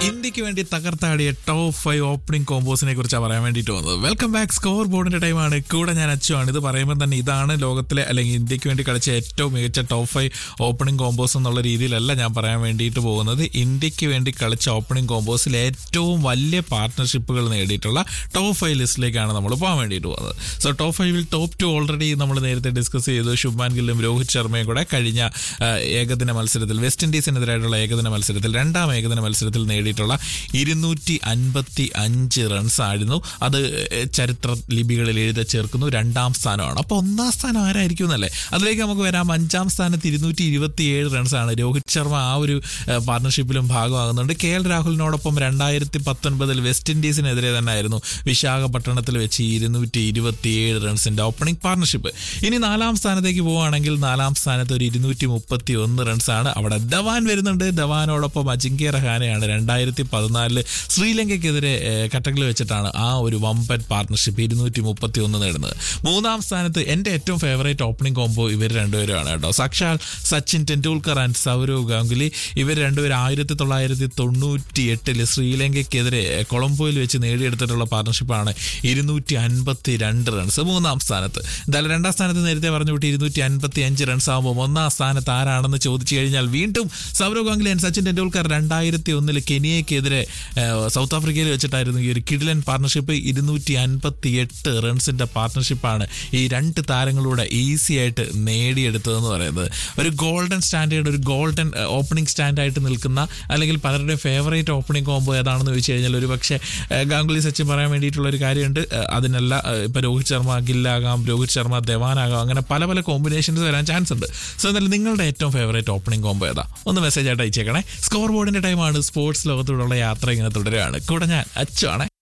ഇന്ത്യക്ക് വേണ്ടി തകർത്താടിയ ടോപ്പ് ഫൈവ് ഓപ്പണിംഗ് കോമ്പോസിനെ കുറിച്ചാണ് പറയാൻ വേണ്ടിയിട്ട് വന്നത് വെൽക്കം ബാക്ക് സ്കോർ ബോർഡിന്റെ ടൈമാണ് കൂടെ ഞാൻ അച്ചുവാണ് ഇത് പറയുമ്പോൾ തന്നെ ഇതാണ് ലോകത്തിലെ അല്ലെങ്കിൽ ഇന്ത്യക്ക് വേണ്ടി കളിച്ച ഏറ്റവും മികച്ച ടോപ്പ് ഫൈവ് ഓപ്പണിംഗ് കോമ്പോസ് എന്നുള്ള രീതിയിലല്ല ഞാൻ പറയാൻ വേണ്ടിയിട്ട് പോകുന്നത് ഇന്ത്യക്ക് വേണ്ടി കളിച്ച ഓപ്പണിംഗ് കോമ്പോസിൽ ഏറ്റവും വലിയ പാർട്ട്ണർഷിപ്പുകൾ നേടിയിട്ടുള്ള ടോപ്പ് ഫൈവ് ലിസ്റ്റിലേക്കാണ് നമ്മൾ പോകാൻ വേണ്ടിയിട്ട് പോകുന്നത് സോ ടോപ്പ് ഫൈവിൽ ടോപ്പ് ടു ഓൾറെഡി നമ്മൾ നേരത്തെ ഡിസ്കസ് ചെയ്തു ശുഭ്മാൻ ഗില്ലും രോഹിത് ശർമ്മയും കൂടെ കഴിഞ്ഞ ആ, ഏകദിന മത്സരത്തിൽ വെസ്റ്റ് ഇൻഡീസിനെതിരായിട്ടുള്ള ഏകദിന മത്സരത്തിൽ രണ്ടാം ഏകദിന മത്സരത്തിൽ നേടിയിട്ടുള്ള ഇരുന്നൂറ്റി അൻപത്തി അഞ്ച് റൺസ് ആയിരുന്നു അത് ചരിത്ര ലിപികളിൽ എഴുതി ചേർക്കുന്നു രണ്ടാം സ്ഥാനമാണ് അപ്പോൾ ഒന്നാം സ്ഥാനം ആരായിരിക്കും എന്നല്ലേ അതിലേക്ക് നമുക്ക് വരാം അഞ്ചാം സ്ഥാനത്ത് ഇരുന്നൂറ്റി ഇരുപത്തി ഏഴ് റൺസാണ് രോഹിത് ശർമ്മ ആ ഒരു പാർട്ണർഷിപ്പിലും ഭാഗമാകുന്നുണ്ട് കെ എൽ രാഹുലിനോടൊപ്പം രണ്ടായിരത്തി പത്തൊൻപതിൽ വെസ്റ്റ് ഇൻഡീസിനെതിരെ തന്നെ ആയിരുന്നു വിശാഖപട്ടണത്തിൽ വെച്ച് ഇരുന്നൂറ്റി ഇരുപത്തിയേഴ് റൺസിന്റെ ഓപ്പണിംഗ് പാർട്ണർഷിപ്പ് ഇനി നാലാം സ്ഥാനത്തേക്ക് പോവുകയാണെങ്കിൽ നാലാം സ്ഥാനത്ത് ഒരു ഇരുന്നൂറ്റി മുപ്പത്തി ഒന്ന് റൺസാണ് അവിടെ ധവാൻ വരുന്നുണ്ട് ധവാനോടൊപ്പം അജിങ്ക്യ റഹാനെയാണ് രണ്ടായിരത്തി പതിനാലില് ശ്രീലങ്കയ്ക്കെതിരെ ഏഹ്, കട്ടക്കിൽ വെച്ചിട്ടാണ് ആ ഒരു വമ്പൻ പാർട്ണർഷിപ്പ് ഇരുന്നൂറ്റി മുപ്പത്തി ഒന്ന് നേടുന്നത് മൂന്നാം സ്ഥാനത്ത് എൻ്റെ ഏറ്റവും ഫേവറേറ്റ് ഓപ്പണിംഗ് കോംബോ ഇവർ രണ്ടുപേരുമാണ് കേട്ടോ സാക്ഷാൽ സച്ചിൻ ടെണ്ടുൽക്കർ ആൻഡ് സൗരവ് ഗാംഗുലി ഇവർ രണ്ടുപേരും ആയിരത്തി തൊള്ളായിരത്തി തൊണ്ണൂറ്റി എട്ടില് ശ്രീലങ്കയ്ക്കെതിരെ ഏഹ്, കൊളംബോയിൽ വെച്ച് നേടിയെടുത്തിട്ടുള്ള പാർട്ണർഷിപ്പാണ് ഇരുന്നൂറ്റി അൻപത്തി രണ്ട് റൺസ് മൂന്നാം സ്ഥാനത്ത് എന്തായാലും രണ്ടാം സ്ഥാനത്ത് നേരത്തെ പറഞ്ഞു വിട്ട് ഇരുന്നൂറ്റി അൻപത്തി അഞ്ച് റൺസ് ആകുമ്പോൾ ഒന്നാം സ്ഥാനത്ത് ആരാണെന്ന് ചോദിച്ചു കഴിഞ്ഞാൽ വീണ്ടും സൗരവ് ഗാംഗുലി ആൻഡ് സച്ചിൻ ടെണ്ടുൽക്കർ രണ്ടായിരത്തി ഒന്നിൽ കെനിയയ്ക്കെതിരെ ഏഹ്, സൗത്ത് ആഫ്രിക്കയിൽ വെച്ചിട്ടായിരുന്നു ഈ ഒരു കിഡിലൻ പാർട്ണർഷിപ്പ് ഇരുന്നൂറ്റി അൻപത്തി എട്ട് റൺസിന്റെ പാർട്ണർഷിപ്പാണ് ഈ രണ്ട് താരങ്ങളൂടെ ഈസി ആയിട്ട് നേടിയെടുത്തതെന്ന് പറയുന്നത് ഒരു ഗോൾഡൻ സ്റ്റാൻഡേർഡ് ഒരു ഗോൾഡൻ ഓപ്പണിംഗ് സ്റ്റാൻഡായിട്ട് നിൽക്കുന്ന അല്ലെങ്കിൽ പലരുടെ ഫേവറേറ്റ് ഓപ്പണിംഗ് കോംബോ ഏതാണെന്ന് ചോദിച്ചു കഴിഞ്ഞാൽ ഒരു പക്ഷേ ഏഹ്, ഗാംഗുലി സച്ചിൻ പറയാൻ വേണ്ടിയിട്ടുള്ള ഒരു കാര്യമുണ്ട് ഏഹ്, അതിനല്ല ഏഹ്, ഇപ്പൊ രോഹിത് ശർമ്മ ഗില്ലാകാം രോഹിത് ശർമ്മ ധവാനാകാം അങ്ങനെ പല പല കോമ്പിനേഷൻസ് വരാൻ ചാൻസ് ഉണ്ട് സോ എന്തായാലും നിങ്ങളുടെ ഏറ്റവും ഫേവറേറ്റ് ഓപ്പണിംഗ് കോംബോ ഏതാ ഒന്ന് മെസ്സേജ് ആയിട്ട് അയച്ചേക്കണേ സ്കോർ ബോർഡിന്റെ ടൈമാണ് സ്പോർട്സ് ലോകത്തോടുള്ള യാത്ര ഇങ്ങനെ തുടരുകയാണ് കൂടെ ഞാൻ അച്ചു ആണ്